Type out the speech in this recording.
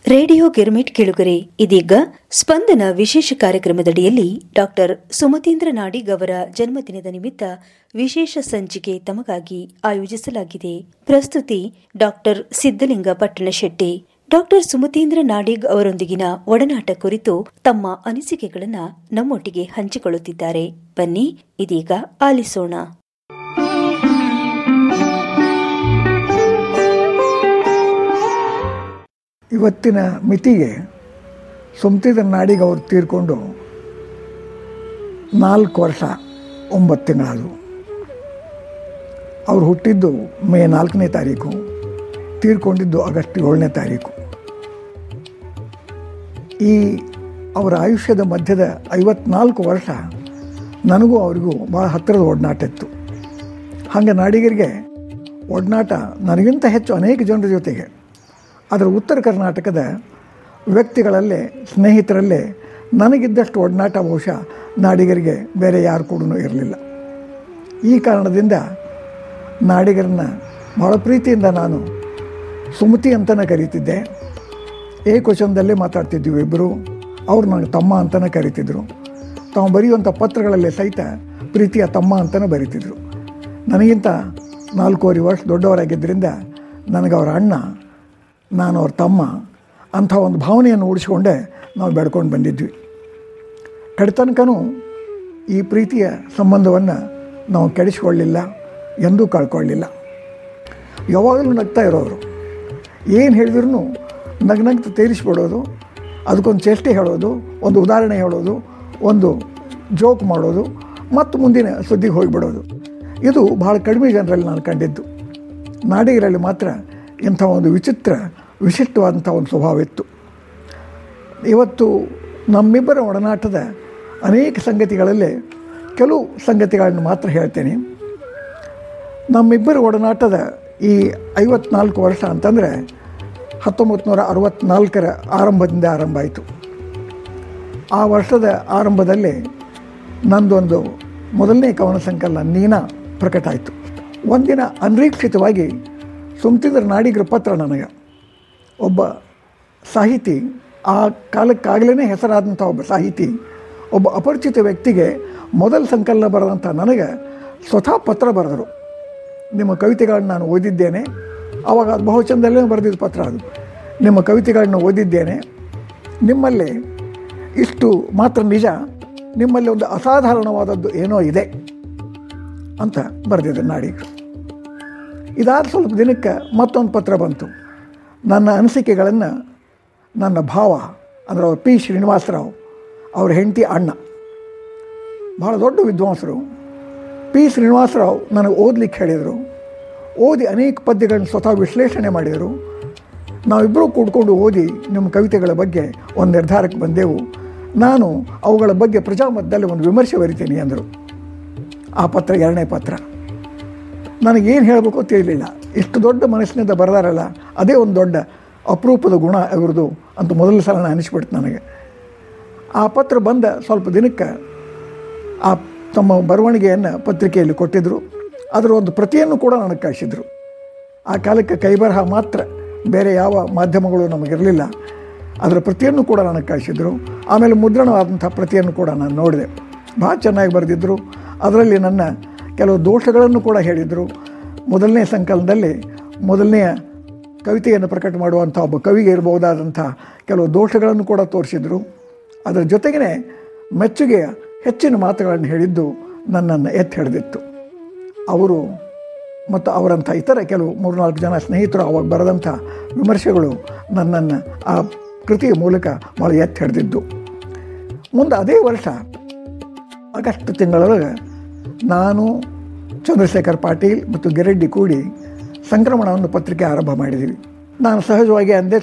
radio girmit ಕೇಳುಗರೆ ಇದೀಗ ಸ್ಪಂದನ ವಿಶೇಷ ಕಾರ್ಯಕ್ರಮದಡಿಯಲ್ಲಿ ಡಾಕ್ಟರ್ ಸುಮತೀಂದ್ರ ನಾಡಿಗ್ ಅವರ ಜನ್ಮದಿನದ ನಿಮಿತ್ತ ವಿಶೇಷ ಸಂಚಿಕೆ ತಮಗಾಗಿ ಆಯೋಜಿಸಲಾಗಿದೆ ಪ್ರಸ್ತುತಿ ಡಾಕ್ಟರ್ ಸಿದ್ದಲಿಂಗ ಪಟ್ಟಣಶೆಟ್ಟಿ ಡಾಕ್ಟರ್ ಸುಮತೀಂದ್ರ ನಾಡಿಗ್ ಅವರೊಂದಿಗಿನ ಒಡನಾಟ ಕುರಿತು ತಮ್ಮ ಅನಿಸಿಕೆಗಳನ್ನು ನಮ್ಮೊಟ್ಟಿಗೆ ಹಂಚಿಕೊಳ್ಳುತ್ತಿದ್ದಾರೆ ಬನ್ನಿ ಇದೀಗ ಆಲಿಸೋಣ ಇವತ್ತಿನ ಮಿತಿಗೆ ಸುಮ್ತಿದ ನಾಡಿಗೆ ಅವ್ರು ತೀರ್ಕೊಂಡು ನಾಲ್ಕು ವರ್ಷ ಒಂಬತ್ತು ತಿಂಗಳಾದವು ಅವ್ರು ಹುಟ್ಟಿದ್ದು ಮೇ ನಾಲ್ಕನೇ ತಾರೀಕು ತೀರ್ಕೊಂಡಿದ್ದು ಆಗಸ್ಟ್ ಏಳನೇ ತಾರೀಕು ಈ ಅವರ ಆಯುಷ್ಯದ ಮಧ್ಯದ ಐವತ್ನಾಲ್ಕು ವರ್ಷ ನನಗೂ ಅವರಿಗೂ ಭಾಳ ಹತ್ತಿರದ ಒಡನಾಟ ಇತ್ತು ಹಾಗೆ ನಾಡಿಗರಿಗೆ ಒಡನಾಟ ನನಗಿಂತ ಹೆಚ್ಚು ಅನೇಕ ಜನರ ಜೊತೆಗೆ ಅದರ ಉತ್ತರ ಕರ್ನಾಟಕದ ವ್ಯಕ್ತಿಗಳಲ್ಲೇ ಸ್ನೇಹಿತರಲ್ಲೇ ನನಗಿದ್ದಷ್ಟು ಒಡನಾಟ ಬಹುಶಃ ನಾಡಿಗರಿಗೆ ಬೇರೆ ಯಾರು ಕೂಡ ಇರಲಿಲ್ಲ ಈ ಕಾರಣದಿಂದ ನಾಡಿಗರನ್ನ ಭಾಳ ಪ್ರೀತಿಯಿಂದ ನಾನು ಸುಮತಿ ಅಂತಲೇ ಕರೀತಿದ್ದೆ ಏಕವಚನದಲ್ಲೇ ಮಾತಾಡ್ತಿದ್ವಿ ಇಬ್ಬರು ಅವ್ರು ನನಗೆ ತಮ್ಮ ಅಂತಲೇ ಕರೀತಿದ್ರು ತಾವು ಬರೆಯುವಂಥ ಪತ್ರಗಳಲ್ಲೇ ಸಹಿತ ಪ್ರೀತಿಯ ತಮ್ಮ ಅಂತಲೇ ಬರೀತಿದ್ರು ನನಗಿಂತ ನಾಲ್ಕೂವರೆ ವರ್ಷ ದೊಡ್ಡವರಾಗಿದ್ದರಿಂದ ನನಗೆ ಅವರ ಅಣ್ಣ ನಾನು ಅವ್ರ ತಮ್ಮ ಅಂಥ ಒಂದು ಭಾವನೆಯನ್ನು ಉಳಿಸ್ಕೊಂಡೆ ನಾವು ಬೆಳ್ಕೊಂಡು ಬಂದಿದ್ವಿ ಕಡೆತನಕನೂ ಈ ಪ್ರೀತಿಯ ಸಂಬಂಧವನ್ನು ನಾವು ಕೆಡಿಸ್ಕೊಳ್ಳಿಲ್ಲ ಎಂದೂ ಕಳ್ಕೊಳ್ಳಿಲ್ಲ ಯಾವಾಗಲೂ ನಗ್ತಾ ಇರೋರು ಏನು ಹೇಳಿದ್ರು ನಗ್ ನಗ್ತ ತೇರಿಸ್ಬಿಡೋದು ಅದಕ್ಕೊಂದು ಚೇಷ್ಟೆ ಹೇಳೋದು ಒಂದು ಉದಾಹರಣೆ ಹೇಳೋದು ಒಂದು ಜೋಕ್ ಮಾಡೋದು ಮತ್ತು ಮುಂದಿನ ಸುದ್ದಿಗೆ ಹೋಗಿಬಿಡೋದು ಇದು ಭಾಳ ಕಡಿಮೆ ಜನರಲ್ಲಿ ನಾನು ಕಂಡಿದ್ದು ನಾಡಿಗರಲ್ಲಿ ಮಾತ್ರ ಇಂಥ ಒಂದು ವಿಚಿತ್ರ ವಿಶಿಷ್ಟವಾದಂಥ ಒಂದು ಸ್ವಭಾವ ಇತ್ತು ಇವತ್ತು ನಮ್ಮಿಬ್ಬರ ಒಡನಾಟದ ಅನೇಕ ಸಂಗತಿಗಳಲ್ಲೇ ಕೆಲವು ಸಂಗತಿಗಳನ್ನು ಮಾತ್ರ ಹೇಳ್ತೇನೆ ನಮ್ಮಿಬ್ಬರ ಒಡನಾಟದ ಈ ಐವತ್ನಾಲ್ಕು ವರ್ಷ ಅಂತಂದರೆ ಹತ್ತೊಂಬತ್ತು ನೂರ ಅರವತ್ತ್ನಾಲ್ಕರ ಆರಂಭದಿಂದ ಆರಂಭ ಆಯಿತು ಆ ವರ್ಷದ ಆರಂಭದಲ್ಲಿ ನಂದೊಂದು ಮೊದಲನೇ ಕವನ ಸಂಕಲನ ನೀನಾ ಪ್ರಕಟ ಆಯಿತು ಒಂದಿನ ಅನಿರೀಕ್ಷಿತವಾಗಿ ಸುಮ್ತಿದ್ರ ನಾಡಿಗರ ಪತ್ರ ನನಗೆ ಒಬ್ಬ ಸಾಹಿತಿ ಆ ಕಾಲಕ್ಕಾಗಲೇ ಹೆಸರಾದಂಥ ಒಬ್ಬ ಸಾಹಿತಿ ಒಬ್ಬ ಅಪರಿಚಿತ ವ್ಯಕ್ತಿಗೆ ಮೊದಲ ಸಂಕಲನ ಬರೆದಂಥ ನನಗೆ ಸ್ವತಃ ಪತ್ರ ಬರೆದರು ನಿಮ್ಮ ಕವಿತೆಗಳನ್ನು ನಾನು ಓದಿದ್ದೇನೆ ಆವಾಗ ಅದು ಬಹುಚಂದಲ್ಲೇ ಬರೆದಿದ್ದ ಪತ್ರ ಅದು ನಿಮ್ಮ ಕವಿತೆಗಳನ್ನು ಓದಿದ್ದೇನೆ ನಿಮ್ಮಲ್ಲಿ ಇಷ್ಟು ಮಾತ್ರ ನಿಜ ನಿಮ್ಮಲ್ಲಿ ಒಂದು ಅಸಾಧಾರಣವಾದದ್ದು ಏನೋ ಇದೆ ಅಂತ ಬರೆದಿದ್ದರು ನಾಡಿಗರು ಇದಾದ ಸ್ವಲ್ಪ ದಿನಕ್ಕೆ ಮತ್ತೊಂದು ಪತ್ರ ಬಂತು ನನ್ನ ಅನಿಸಿಕೆಗಳನ್ನು ನನ್ನ ಭಾವ ಅಂದರೆ ಅವ್ರು ಪಿ ಶ್ರೀನಿವಾಸರಾವ್ ಅವ್ರ ಹೆಂಡತಿ ಅಣ್ಣ ಭಾಳ ದೊಡ್ಡ ವಿದ್ವಾಂಸರು ಪಿ ಶ್ರೀನಿವಾಸರಾವ್ ನನಗೆ ಓದಲಿಕ್ಕೆ ಹೇಳಿದರು ಓದಿ ಅನೇಕ ಪದ್ಯಗಳನ್ನು ಸ್ವತಃ ವಿಶ್ಲೇಷಣೆ ಮಾಡಿದರು ನಾವಿಬ್ಬರೂ ಕೂಡ್ಕೊಂಡು ಓದಿ ನಿಮ್ಮ ಕವಿತೆಗಳ ಬಗ್ಗೆ ಒಂದು ನಿರ್ಧಾರಕ್ಕೆ ಬಂದೆವು ನಾನು ಅವುಗಳ ಬಗ್ಗೆ ಪ್ರಜಾಮತದಲ್ಲಿ ಒಂದು ವಿಮರ್ಶೆ ಬರಿತೀನಿ ಅಂದರು ಆ ಪತ್ರ ಎರಡನೇ ಪತ್ರ ನನಗೇನು ಹೇಳಬೇಕು ತಿಳಿಲಿಲ್ಲ ಇಷ್ಟು ದೊಡ್ಡ ಮನಸ್ಸಿನಿಂದ ಬರೆದಾರಲ್ಲ ಅದೇ ಒಂದು ದೊಡ್ಡ ಅಪರೂಪದ ಗುಣ ಇವ್ರದ್ದು ಅಂತ ಮೊದಲ ಸಲ ಅನಿಸ್ಬಿಡ್ತು ನನಗೆ ಆ ಪತ್ರ ಬಂದ ಸ್ವಲ್ಪ ದಿನಕ್ಕೆ ಆ ತಮ್ಮ ಬರವಣಿಗೆಯನ್ನು ಪತ್ರಿಕೆಯಲ್ಲಿ ಕೊಟ್ಟಿದ್ದರು ಅದರ ಒಂದು ಪ್ರತಿಯನ್ನು ಕೂಡ ನನಗೆ ಕಳಿಸಿದರು ಆ ಕಾಲಕ್ಕೆ ಕೈಬರಹ ಮಾತ್ರ ಬೇರೆ ಯಾವ ಮಾಧ್ಯಮಗಳು ನಮಗಿರಲಿಲ್ಲ ಅದರ ಪ್ರತಿಯನ್ನು ಕೂಡ ನನಗೆ ಕಳಿಸಿದರು ಆಮೇಲೆ ಮುದ್ರಣವಾದಂಥ ಪ್ರತಿಯನ್ನು ಕೂಡ ನಾನು ನೋಡಿದೆ ಭಾಳ ಚೆನ್ನಾಗಿ ಬರೆದಿದ್ದರು ಅದರಲ್ಲಿ ನನ್ನ ಕೆಲವು ದೋಷಗಳನ್ನು ಕೂಡ ಹೇಳಿದರು ಮೊದಲನೇ ಸಂಕಲನದಲ್ಲಿ ಮೊದಲನೆಯ ಕವಿತೆಯನ್ನು ಪ್ರಕಟ ಮಾಡುವಂಥ ಒಬ್ಬ ಕವಿಗೆ ಇರಬಹುದಾದಂಥ ಕೆಲವು ದೋಷಗಳನ್ನು ಕೂಡ ತೋರಿಸಿದರು ಅದರ ಜೊತೆಗೇ ಮೆಚ್ಚುಗೆಯ ಹೆಚ್ಚಿನ ಮಾತುಗಳನ್ನು ಹೇಳಿದ್ದು ನನ್ನನ್ನು ಎತ್ತಿ ಹಿಡಿದಿತ್ತು ಅವರು ಮತ್ತು ಅವರಂಥ ಇತರ ಕೆಲವು ಮೂರ್ನಾಲ್ಕು ಜನ ಸ್ನೇಹಿತರು ಅವಾಗ ಬರೆದಂಥ ವಿಮರ್ಶೆಗಳು ನನ್ನನ್ನು ಆ ಕೃತಿಯ ಮೂಲಕ ಭಾಳ ಎತ್ತಿ ಹಿಡಿದಿದ್ದು ಮುಂದೆ ಅದೇ ವರ್ಷ ಆಗಸ್ಟ್ ತಿಂಗಳೊಳಗೆ ನಾನು ಚಂದ್ರಶೇಖರ್ ಪಾಟೀಲ್ ಮತ್ತು ಗಿರೆಡ್ಡಿ ಕೂಡಿ ಸಂಕ್ರಮಣ ಒಂದು ಪತ್ರಿಕೆ ಆರಂಭ ಮಾಡಿದ್ದೀವಿ ನಾನು ಸಹಜವಾಗಿ ಅಂದೆ